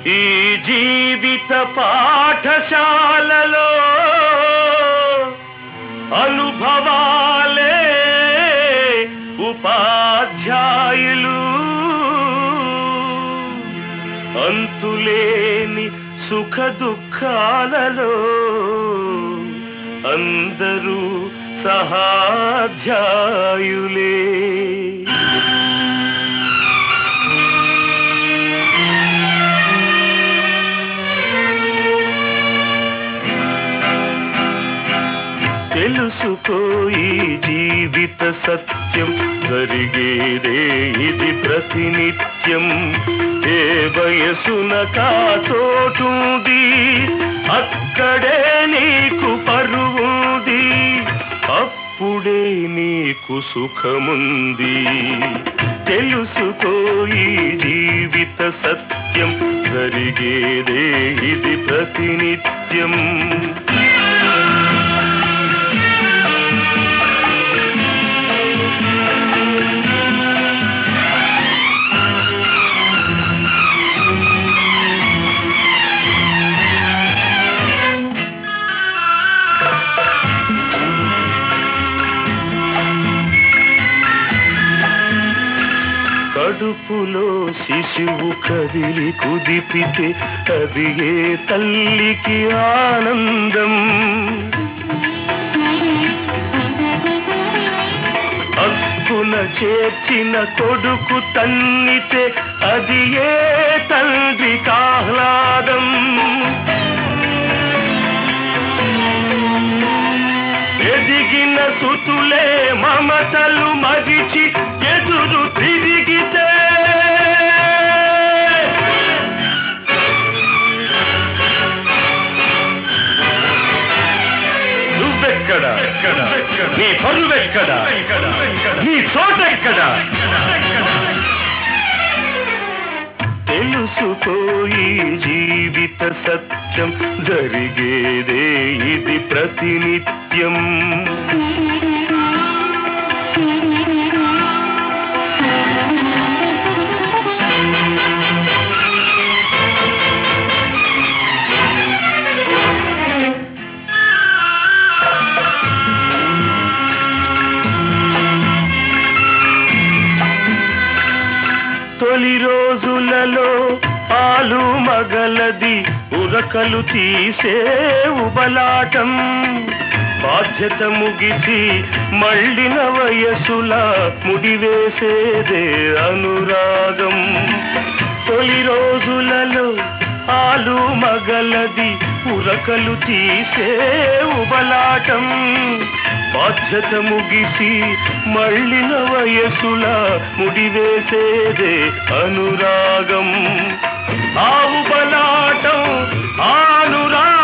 ఈ జీవిత పాఠశాలలో అనుభవాలే ఉపాధ్యాయులు అంతులేని సుఖ దుఃఖాలలో అందరూ సహాధ్యాయులే తెలుసుకోయి జీవిత సత్యం జరిగేదే ఇది ప్రతినిత్యం ఏ వయసున కాచోటుంది అక్కడే నీకు పరువుంది అప్పుడే నీకు సుఖముంది తెలుసుకోయి జీవిత సత్యం జరిగేదే ఇది ప్రతినిత్యం కడుపులో శిశువు కదిలి కుదిపితే అది ఏ తల్లికి ఆనందం హక్కున చేర్చిన కొడుకు తన్నితే అది ఏ తండ్రి కాహ్లాదం ఎదిగిన సుతులే మమతలు మగిచి ఎదురు తిరిగితే నువ్వెక్కడ నీ పరువెక్కడ నీ చోటెక్కడ తెలుసుకోయి జీవిత సత్యం జరిగేదే ఇది ప్రతినిత్యం తొలి రోజులలో పాలు మగలది ఉరకలు తీసే ఉబలాటం బాధ్యత ముగిసి మళ్ళిన వయసుల ముడివేసేదే అనురాగం తొలి రోజులలో ఆలు మగలది ఉరకలు తీసే ఉబలాటం బాధ్యత ముగిసి మళ్ళిన వయసుల ముడివేసేదే అనురాగం ఆవు బలాటం ఆనురాగం